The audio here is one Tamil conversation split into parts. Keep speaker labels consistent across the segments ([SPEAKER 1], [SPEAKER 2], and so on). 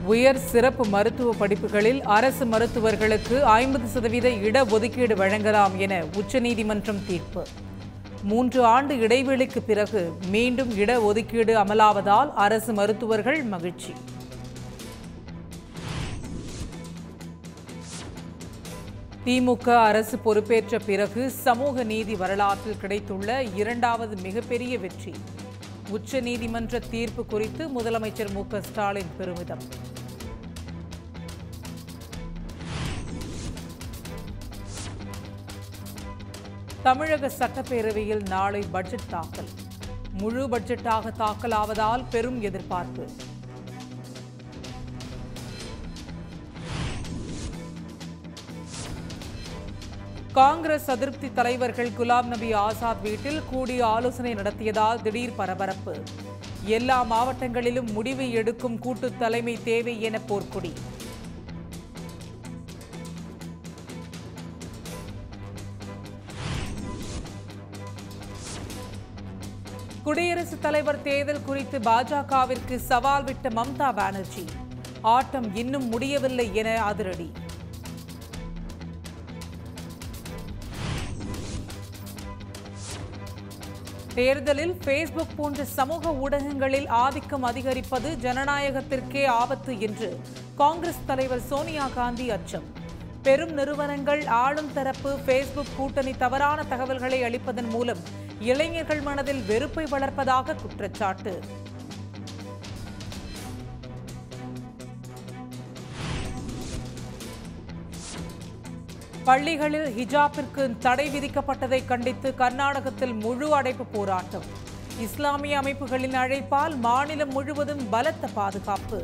[SPEAKER 1] உயர் சிறப்பு மருத்துவ படிப்புகளில் அரசு மருத்துவர்களுக்கு ஐம்பது சதவீத இடஒதுக்கீடு வழங்கலாம் என உச்சநீதிமன்றம் தீர்ப்பு மூன்று ஆண்டு இடைவெளிக்கு பிறகு மீண்டும் இடஒதுக்கீடு அமலாவதால் அரசு மருத்துவர்கள் மகிழ்ச்சி திமுக அரசு பொறுப்பேற்ற பிறகு சமூக நீதி வரலாற்றில் கிடைத்துள்ள இரண்டாவது மிகப்பெரிய வெற்றி உச்ச நீதிமன்ற தீர்ப்பு குறித்து முதலமைச்சர் மு க ஸ்டாலின் பெருமிதம் தமிழக சட்டப்பேரவையில் நாளை பட்ஜெட் தாக்கல் முழு பட்ஜெட்டாக தாக்கலாவதால் பெரும் எதிர்பார்ப்பு காங்கிரஸ் அதிருப்தி தலைவர்கள் குலாம் நபி ஆசாத் வீட்டில் கூடி ஆலோசனை நடத்தியதால் திடீர் பரபரப்பு எல்லா மாவட்டங்களிலும் முடிவு எடுக்கும் கூட்டு தலைமை தேவை என போர்க்கொடி குடியரசுத் தலைவர் தேர்தல் குறித்து பாஜகவிற்கு சவால் விட்ட மம்தா பானர்ஜி ஆட்டம் இன்னும் முடியவில்லை என அதிரடி தேர்தலில் ஃபேஸ்புக் போன்ற சமூக ஊடகங்களில் ஆதிக்கம் அதிகரிப்பது ஜனநாயகத்திற்கே ஆபத்து என்று காங்கிரஸ் தலைவர் சோனியா காந்தி அச்சம் பெரும் நிறுவனங்கள் ஆளும் தரப்பு ஃபேஸ்புக் கூட்டணி தவறான தகவல்களை அளிப்பதன் மூலம் இளைஞர்கள் மனதில் வெறுப்பை வளர்ப்பதாக குற்றச்சாட்டு பள்ளிகளில் ஹிஜாப்பிற்கு தடை விதிக்கப்பட்டதை கண்டித்து கர்நாடகத்தில் முழு அடைப்பு போராட்டம் இஸ்லாமிய அமைப்புகளின் அழைப்பால் மாநிலம் முழுவதும் பலத்த பாதுகாப்பு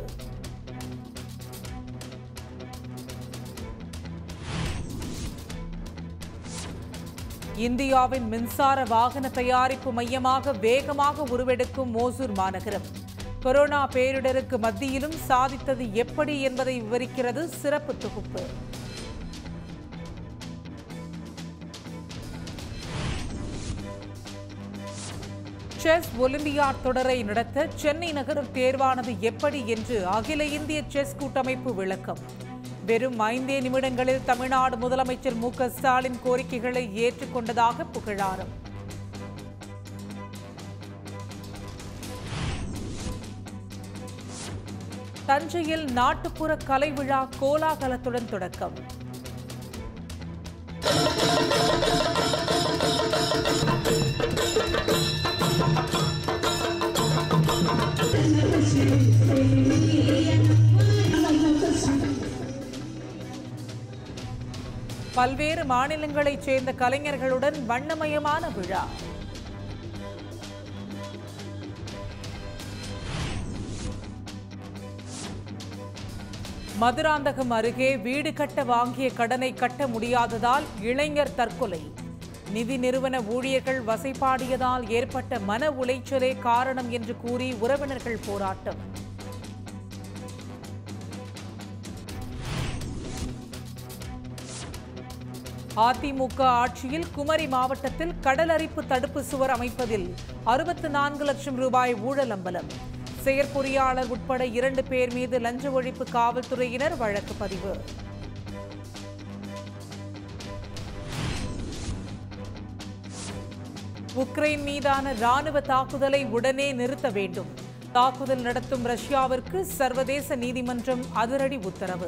[SPEAKER 1] இந்தியாவின் மின்சார வாகன தயாரிப்பு மையமாக வேகமாக உருவெடுக்கும் மோசூர் மாநகரம் கொரோனா பேரிடருக்கு மத்தியிலும் சாதித்தது எப்படி என்பதை விவரிக்கிறது சிறப்பு தொகுப்பு செஸ் ஒலிம்பியாட் தொடரை நடத்த சென்னை நகரம் தேர்வானது எப்படி என்று அகில இந்திய செஸ் கூட்டமைப்பு விளக்கம் வெறும் ஐந்தே நிமிடங்களில் தமிழ்நாடு முதலமைச்சர் மு க ஸ்டாலின் கோரிக்கைகளை ஏற்றுக்கொண்டதாக புகழாரம் தஞ்சையில் நாட்டுப்புற கலை விழா கோலாகலத்துடன் தொடக்கம் பல்வேறு மாநிலங்களைச் சேர்ந்த கலைஞர்களுடன் வண்ணமயமான விழா மதுராந்தகம் அருகே வீடு கட்ட வாங்கிய கடனை கட்ட முடியாததால் இளைஞர் தற்கொலை நிதி நிறுவன ஊழியர்கள் வசைபாடியதால் ஏற்பட்ட மன உளைச்சலே காரணம் என்று கூறி உறவினர்கள் போராட்டம் அதிமுக ஆட்சியில் குமரி மாவட்டத்தில் கடலரிப்பு தடுப்பு சுவர் அமைப்பதில் அறுபத்து நான்கு லட்சம் ரூபாய் ஊழல் அம்பலம் செயற்பொறியாளர் உட்பட இரண்டு பேர் மீது லஞ்ச ஒழிப்பு காவல்துறையினர் வழக்கு பதிவு உக்ரைன் மீதான ராணுவ தாக்குதலை உடனே நிறுத்த வேண்டும் தாக்குதல் நடத்தும் ரஷ்யாவிற்கு சர்வதேச நீதிமன்றம் அதிரடி உத்தரவு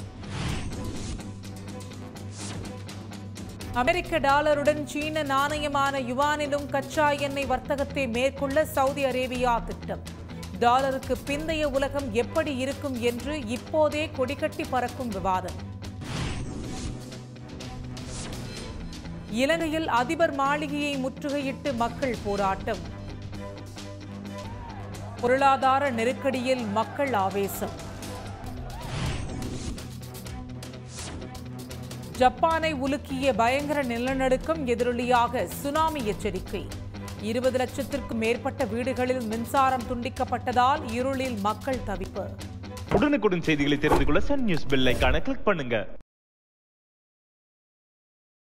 [SPEAKER 1] அமெரிக்க டாலருடன் சீன நாணயமான யுவானிலும் கச்சா எண்ணெய் வர்த்தகத்தை மேற்கொள்ள சவுதி அரேபியா திட்டம் டாலருக்கு பிந்தைய உலகம் எப்படி இருக்கும் என்று இப்போதே கொடிகட்டி பறக்கும் விவாதம் இலங்கையில் அதிபர் மாளிகையை முற்றுகையிட்டு மக்கள் போராட்டம் பொருளாதார நெருக்கடியில் மக்கள் ஆவேசம் ஜப்பானை உலுக்கிய பயங்கர நிலநடுக்கம் எதிரொலியாக சுனாமி எச்சரிக்கை இருபது லட்சத்திற்கும் மேற்பட்ட வீடுகளில் மின்சாரம் துண்டிக்கப்பட்டதால் இருளில் மக்கள் தவிப்பு
[SPEAKER 2] உடனுக்குடன் செய்திகளை தெரிந்து கொள்ள சன் நியூஸ் பெல் ஐகானை கிளிக் பண்ணுங்க